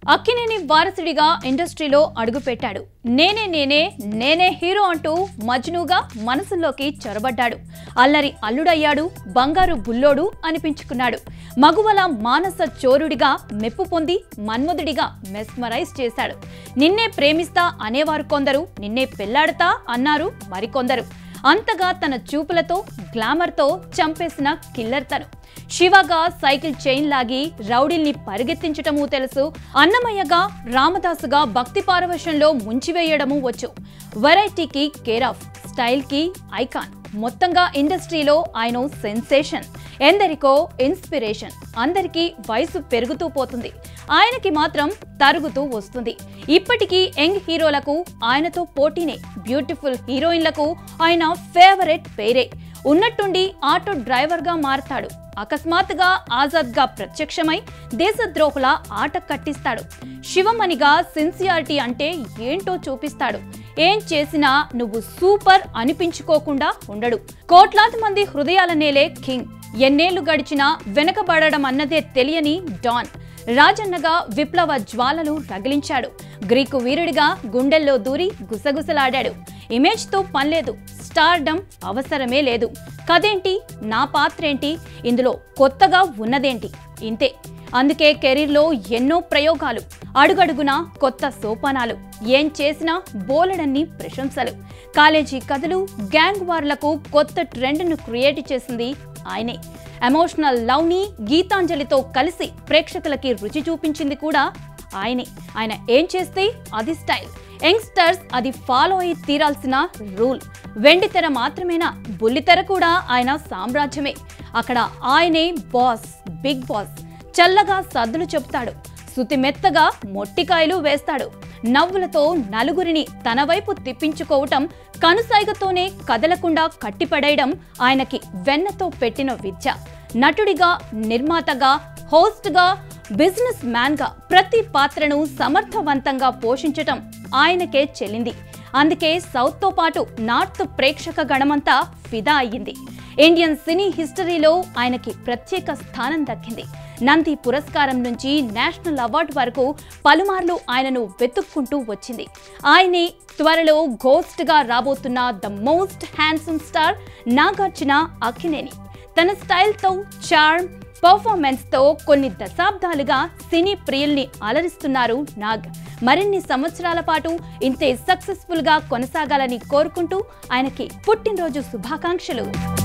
అక్కినేని వారసుడిగా ఇండస్ట్రీలో అడుగుపెట్టాడు నేనే నేనే నేనే హీరో అంటూ మజ్నుగా మనసుల్లోకి చొరబడ్డాడు అల్లరి అల్లుడయ్యాడు బంగారు బుల్లోడు అనిపించుకున్నాడు మగువల మానస చోరుడిగా మెప్పు పొంది మన్మధుడిగా మెస్మరైజ్ చేశాడు నిన్నే ప్రేమిస్తా అనేవారు కొందరు నిన్నే పెళ్లాడతా అన్నారు మరికొందరు అంతగా తన చూపులతో గ్లామర్తో చంపేసిన కిల్లర్ తను శివగా సైకిల్ చైన్ లాగి రౌడీల్ని పరిగెత్తించటమూ తెలుసు అన్నమయ్యగా రామదాసుగా భక్తి పారవశంలో ముంచివేయడమూ వచ్చు వెరైటీకి కేర్ ఆఫ్ స్టైల్కి ఐకాన్ మొత్తంగా ఇండస్ట్రీలో ఆయన సెన్సేషన్ ఎందరికో ఇన్స్పిరేషన్ అందరికీ వయసు పెరుగుతూ పోతుంది ఆయనకి మాత్రం తరుగుతూ వస్తుంది ఇప్పటికీ యంగ్ హీరోలకు ఆయనతో పోటీనే బ్యూటిఫుల్ హీరోయిన్లకు ఆయన ఫేవరెట్ పేరే ఉన్నట్టుండి ఆటో డ్రైవర్గా మారతాడు అకస్మాత్తుగా ఆజాద్గా ప్రత్యక్షమై దేశద్రోహుల ఆట కట్టిస్తాడు శివమణిగా సిన్సియారిటీ అంటే ఏంటో చూపిస్తాడు ఏం చేసినా నువ్వు సూపర్ అనిపించుకోకుండా ఉండడు కోట్లాది మంది హృదయాల నేలే కింగ్ ఎన్నేళ్లు గడిచినా వెనకబడడం అన్నదే తెలియని డాన్ రాజన్నగా విప్లవ జ్వాలలు రగిలించాడు గ్రీకు వీరుడిగా గుండెల్లో దూరి గుసగుసలాడాడు ఇమేజ్తో పనిలేదు స్టార్డమ్ అవసరమే లేదు కదేంటి నా పాత్రేంటి ఇందులో కొత్తగా ఉన్నదేంటి ఇంతే అందుకే కెరీర్లో ఎన్నో ప్రయోగాలు అడుగడుగునా కొత్త సోపానాలు ఏం చేసినా బోలెడన్ని ప్రశంసలు కాలేజీ కథలు గ్యాంగ్ వార్లకు కొత్త ట్రెండ్ను క్రియేట్ చేసింది ఆయనే ఎమోషనల్ లవ్ని గీతాంజలితో కలిసి ప్రేక్షకులకి రుచి చూపించింది కూడా ఆయనే ఆయన ఏం చేస్తే అది స్టైల్ యంగ్స్టర్స్ అది ఫాలో అయి తీరాల్సిన రూల్ వెండితెర మాత్రమేనా బుల్లితెర కూడా ఆయన సామ్రాజ్యమే అక్కడ ఆయనే బాస్ బిగ్ బాస్ చల్లగా సద్దులు చెప్తాడు శుతి మెత్తగా మొట్టికాయలు వేస్తాడు నవ్వులతో నలుగురిని తన వైపు తిప్పించుకోవటం కనుసైగతోనే కదలకుండా కట్టిపడేయడం ఆయనకి వెన్నతో పెట్టిన విద్య నటుడిగా నిర్మాతగా హోస్ట్గా బిజినెస్ మ్యాన్గా ప్రతి పాత్రను సమర్థవంతంగా పోషించటం ఆయనకే చెల్లింది అందుకే సౌత్తో పాటు నార్త్ ప్రేక్షక గణమంతా ఫిదా అయ్యింది ఇండియన్ సినీ హిస్టరీలో ఆయనకి ప్రత్యేక స్థానం దక్కింది నంది పురస్కారం నుంచి నేషనల్ అవార్డు వరకు పలుమార్లు ఆయనను వెతుక్కుంటూ వచ్చింది ఆయనే త్వరలో ఘోస్ట్గా రాబోతున్న the most handsome star Nagarjuna Akkineni తన స్టైల్తో చార్మ్ పర్ఫార్మెన్స్తో కొన్ని దశాబ్దాలుగా సినీ ప్రియుల్ని అలరిస్తున్నారు నాగ్ మరిన్ని సంవత్సరాల పాటు ఇంతే సక్సెస్ఫుల్గా కొనసాగాలని కోరుకుంటూ ఆయనకి పుట్టినరోజు శుభాకాంక్షలు